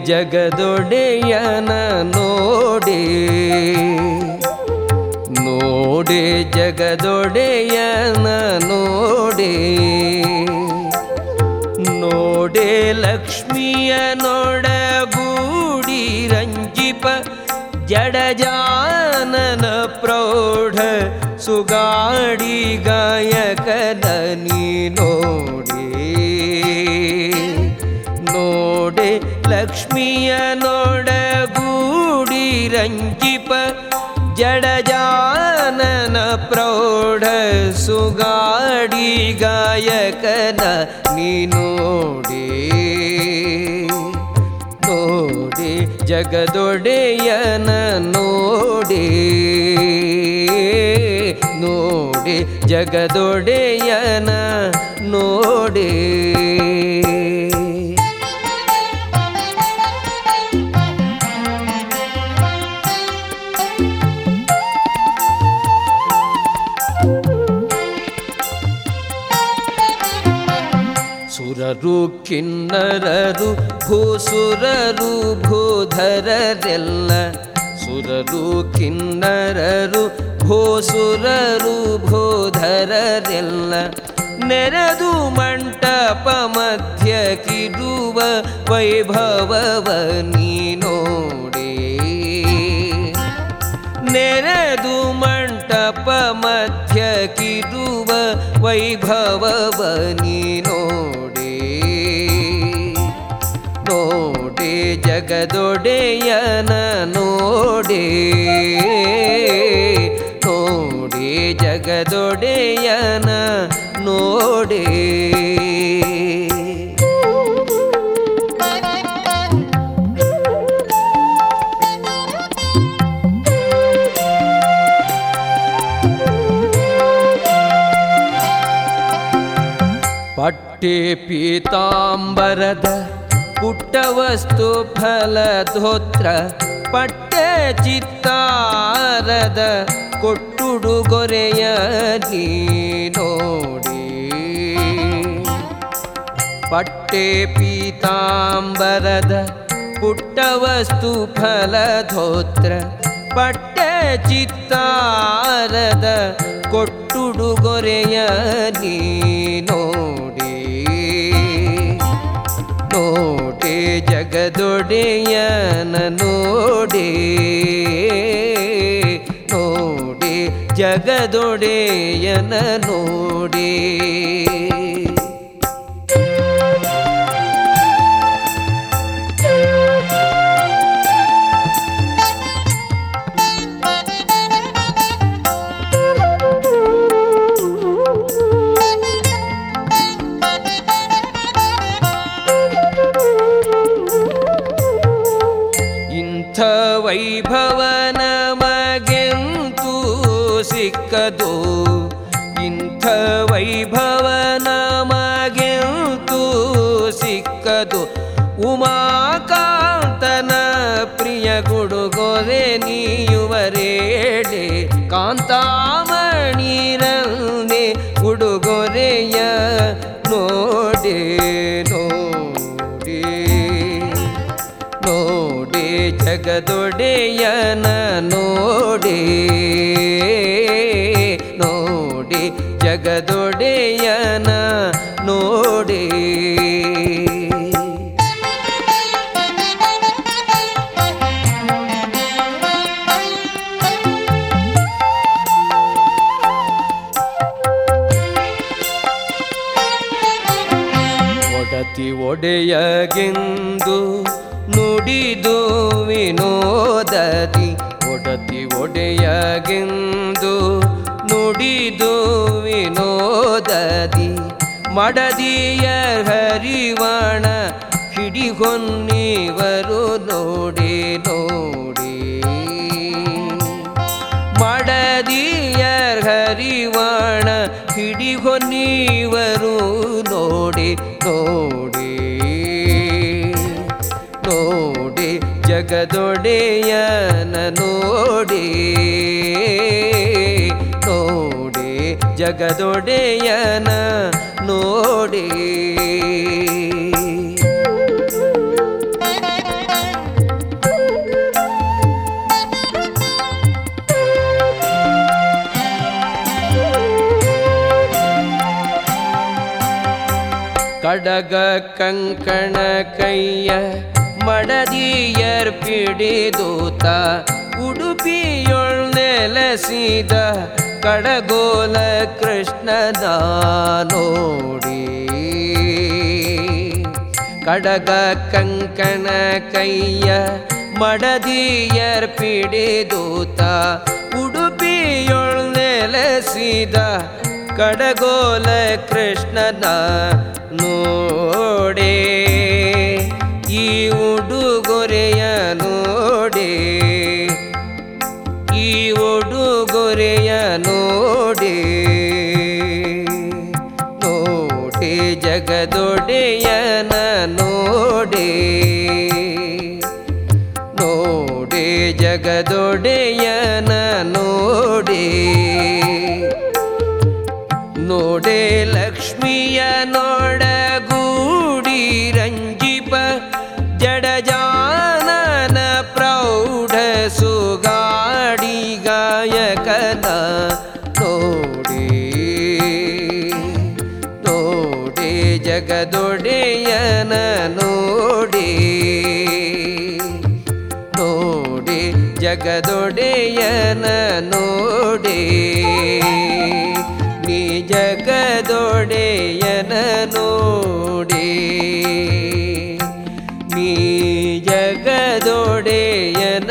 ಜಗದೊಡೆಯನ ನೋಡೆ ನೋಡೆ ಜಗದೊಡೆಯನ ನೋಡೆ ನೋಡೆ ಲಕ್ಷ್ಮಿಯ ನೋಡಗೂಡಿ ರಂಜಿಪ ಜಡಜಾನನ ಪ್ರೌಢ ಸುಗಾಡಿ ಗಾಯಕನ ನೀ ನೋಡೆ ನೋಡೆ ಲಕ್ಷ್ಮಿಯ ನೋಡಗೂಡಿ ರಂಜಿಪ ಜಡಜಾನನ ಪ್ರೌಢ ಸುಗಾಡಿ ಗಾಯಕನ ನೀ ನೋಡೆ ನೋಡೆ ಜಗದೊಡೆಯನ ನೋಡೆ ನೋಡೆ ಜಗದೊಡೆಯನ ನೋಡೆ ಸುರರು ಕಿನ್ನರರು ಭೂಸುರರು ಭೂಧರರೆಲ್ಲ ಸುರರು ಕಿನ್ನರರು ಭೂಸುರರು ಭೂಧರರೆಲ್ಲ ನೆರೆದು ಮಂಟಪ ಮಧ್ಯ ಕಿರುವ ವೈಭವವ ನೀ ನೋಡೆ ನೆರೆದು ಮಂಟಪ ಮಧ್ಯ ಕಿರುವ ವೈಭವವ ನೀ ನೋಡೆ ನೋಡೆ ಜಗದೊಡೆಯನ ನೋಡೆ ನೋಡೆ ಜಗದೊಡೆಯನ ನೋಡೆ ಪಟ್ಟೆ ಪೀತಾಂಬರದ ಪುಟ್ಟವಸ್ತು ಫಲಧೋತ್ರ ಪಟ್ಟೆ ಚಿತ್ತಾರದ ಕೊಟ್ಟುಡುಗೊರೆಯ ನೀ ನೋಡಿ ಪಟ್ಟೆ ಪೀತಾಂಬರದ ಪುಟ್ಟವಸ್ತು ಫಲಧೋತ್ರ ಪಟ್ಟೆ ಚಿತ್ತಾರದ ಕೊಟ್ಟುಡುಗೊರೆಯ ನೀ ನೋಡಿ ನೋಡೆ ಜಗದೊಡೆಯನ ನೋಡೆ ನೋಡೆ ಜಗದೊಡೆಯನ ನೋಡೆ ಇಂಥ ವೈಭವ ನಮಗೆಂತೂ ಸಿಕ್ಕದು ಇಂಥ ವೈಭವ ನಮಗೆಂತೂ ಸಿಕ್ಕದು ಉಮಾಕಾಂತನ ಪ್ರಿಯ ಗುಡುಗೊರೆ ನೀಯುವರೇಡೆ ಕಾಂತಾಮಣಿರಂದೆ ಉಡುಗೊರೆಯ ನೋಡೆ ನೋಡೆ ನೋಡೆ ಜಗದೊಡೆಯನ ನೋಡೆ ನೋಡೆ ಜಗದೊಡೆಯನ ನೋಡೆ ಒಡತಿ ಒಡೆಯಗೆಂದು ನುಡಿದು ವಿನೋದದಿ ಒಡತಿ ಒಡೆಯಗೆಂದು ನುಡಿದು ವಿನೋದದಿ ಮಡದಿಯ ಹರಿವಾಣ ಹಿಡಿಹೊನ್ನಿವರು ನೋಡೆ ನೋಡಿ ಮಡದಿಯರ್ ಹರಿವಾಣ ಹಿಡಿಹೊನ್ನಿವರು ನೋಡಿ ನೋಡಿ ನೋಡಿ ಜಗದೊಡೆಯನ ನೋಡಿ ನೋಡಿ ಜಗದೊಡೆಯನ ನೋಡಿ ಕಡಗ ಕಂಕಣ ಕೈಯ ಮಡದಿಯರ್ ಪಿಡಿದೂತ ಉಡುಪಿಯೊಳ್ ನೆಲೆಸಿದ ಕಡಗೋಲ ಕೃಷ್ಣನ ನೋಡಿ ಕಡಗ ಕಂಕಣ ಕೈಯ ಮಡದಿಯರ್ ಪಿಡಿದೂತ ಉಡುಪಿಯೊಳ್ ನೆಲೆಸಿದ ಕಡಗೋಲ ಕೃಷ್ಣನ ನೋಡೆ ಈ ಉಡುಗೊರೆಯ ನೋಡೆ ಈ ಉಡುಗೊರೆಯ ನೋಡೆ ನೋಡೆ ಜಗದೊಡೆಯನ ನೋಡೆ ನೋಡೆ ಜಗದೊಡೆಯನ ನೋಡೆ ನೋಡೆ ಲಕ್ಷ್ಮಿಯ ನೋಡಗೂಡಿ ರಂಜಿಪ ಜಡಜಾನನ ಪ್ರೌಢ ಸುಗಾಡಿ ಗಾಯಕನ ನೋಡಿ ನೋಡಿ ಜಗದೊಡೆಯನ ನೋಡಿ ನೋಡಿ ಜಗದೊಡೆಯನ ನೋಡಿ ನೀ ಜಗದೊಡೆಯನ ನೋಡಿ ನೀ ಜಗದೊಡೆಯನ